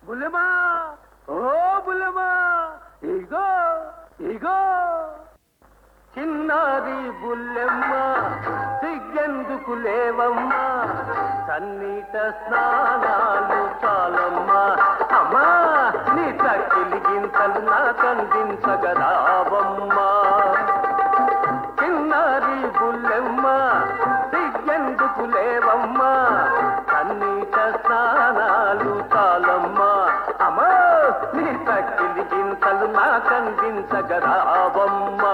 బుల్లెమా ఓ బుల్లెమా ఇగో ఇగో చిన్నారి బుల్లెమ్మ సిగ్గెందుకు లేవమ్మా సన్నీట స్నానాలు చాలమ్మా అమ్మా నీ తక్కిలి గింతలు నాకందించగరావమ్మా చిన్నారి బుల్లెమ్మ సిగ్గెందుకు లేవమ్మా సన్నీట స్నానాలు చాలమ్మా అమ్మా నీ తక్కిలి గింతలు నాకందించగరావమ్మా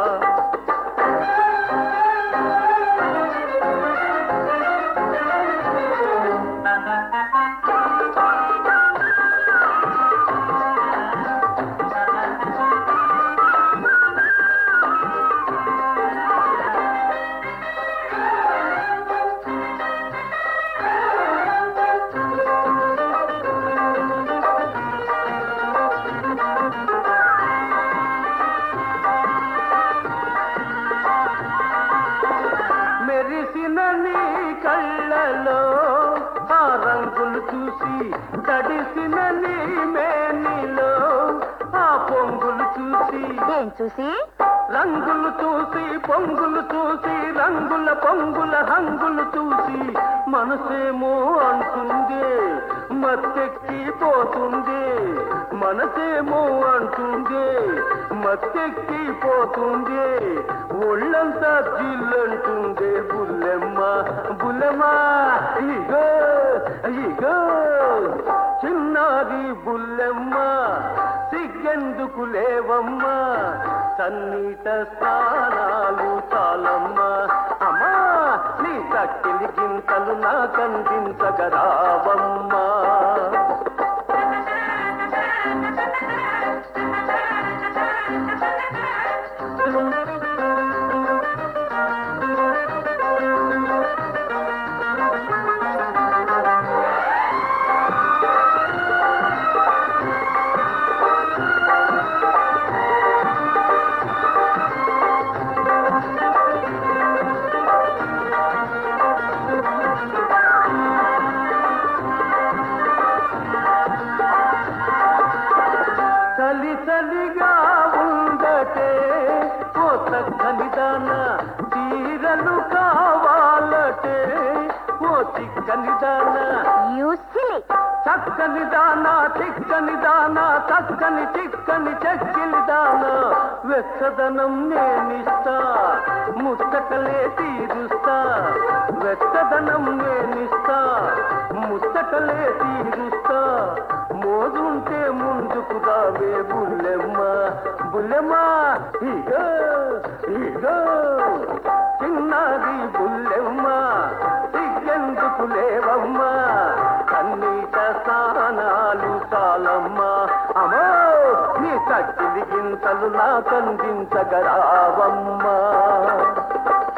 మెరిసిన నీ కళ్ళలో ఆ రంగులు చూసి తడిసిన నీ మేనిలో ఆ పొంగులు చూసి ఏం చూసి రంగులు చూసి పొంగులు చూసి రంగుల పొంగుల హంగులు చూసి మనసేమో అంటుంది మత్తెక్కి పోతుంది మనసేమో అంటుంది మత్తెక్కి పోతుంది ఒళ్ళంతా జిల్లంటుంది బుల్లెమ్మ బుల్లెమ్మ ఇగో ఇగో చిన్నారి బుల్లెమ్మ సిగ్గెందుకు లేవమ్మా సన్నీట స్నానాలు చాలమ్మా అమ్మా నీ తక్కిలి గింతలు నాకందించగరావమ్మా చలి చలిగా ఉండటే ఓ చక్కని దాన చీరలు కావాలటే ఓ చిక్కని దాన యూసిలి చక్కని దానా చిక్కని దానా చక్కని చిక్కని చెక్కిలి దానా వెచ్చదనం నేనిస్తా ముచ్చటలే తీరుస్తా వెచ్చదనం నేనిస్తా ముచ్చటలే తీరుస్తా మోదుంటే ముందుకు రావే బుల్లెమ్మ బుల్లెమ్మ ఇగో ఇగో చిన్నది బుల్లెమ్మ సిగ్గెందుకు లేవమ్మా కన్నీట స్నానాలు చాలమ్మా అమ్మో నీ తక్కిలి గింతలు నాకందించగరావమ్మా